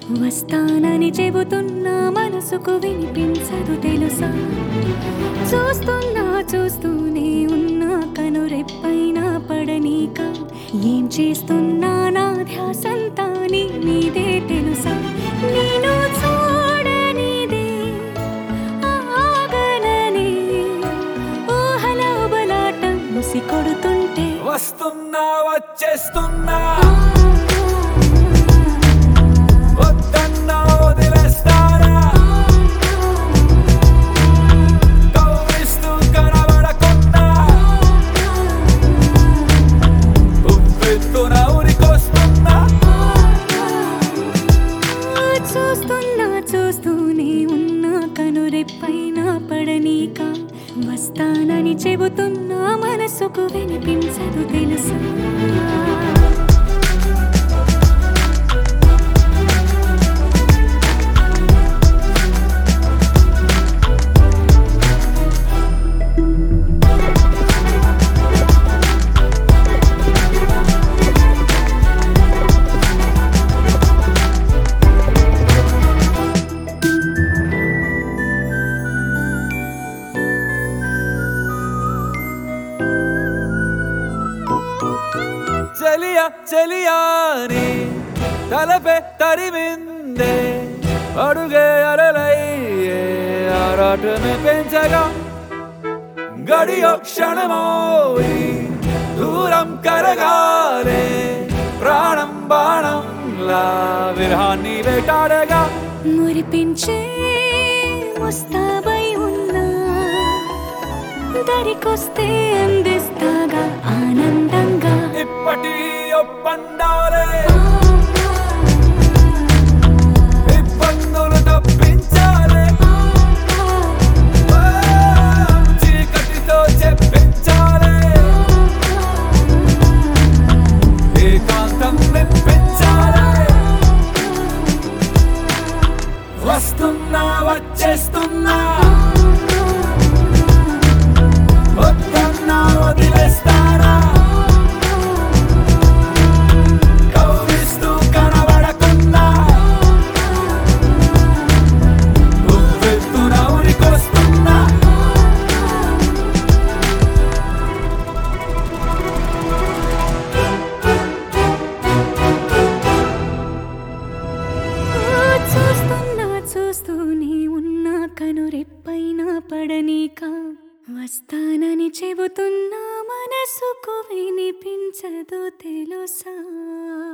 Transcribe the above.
వస్తానని చెబుతున్నా మనసుకు వినిపించదు తెలుసా చూస్తున్నా చూస్తూనే ఉన్నా కనురెప్పైన పడనీక ఏం చేస్తున్నా నా ధ్యాసంతా నీ మీదే తెలుసా నేను చూడనిదే ఆగనని ఊహల బలాటం ముసి కొడుతుంటే వస్తున్నా వచ్చేస్తున్నా వద్దన్నా వదిలేస్తారా కవ్విస్తూ కనబడకుండా ఉవ్వెత్తున ఉరికొస్తున్నా చూస్తున్నా చూస్తూనే ఉన్నా కనురెప్పైన పడనీక వస్తానని చెబుతున్నా మనసుకు వినిపించదు తెలుసా చెలియ చెలియాని తలపే తరిమిందే అడుగే అరలయ్యే ఆరాటమే పెంచగా గడియో క్షణమోయి దూరం కరగాలే ప్రాణం బాణంలా విరహాన్ని వేటాడగా మురిపించే వస్తాబై ఉన్నా దరికొస్తే అందిస్తాగా ఆనందంగా ఇప్పటి ఒప్పందాలే ఇబ్బందులు తప్పించాలే చీకటితో చెప్పించాలే ఏకాంతం నిప్పించాలే వస్తున్నా వచ్చేస్తున్నా వద్దన్నా వదిలేస్తారా కవ్విస్తూ కనబడకుండా ఉవ్వెత్తున ఉరికొస్తున్నా చూస్తున్నా చూస్తూనే ఉన్నా కనురెప్పైన పడనీక వస్తానని చెబుతున్నా మనసుకు వినిపించదు తెలుసా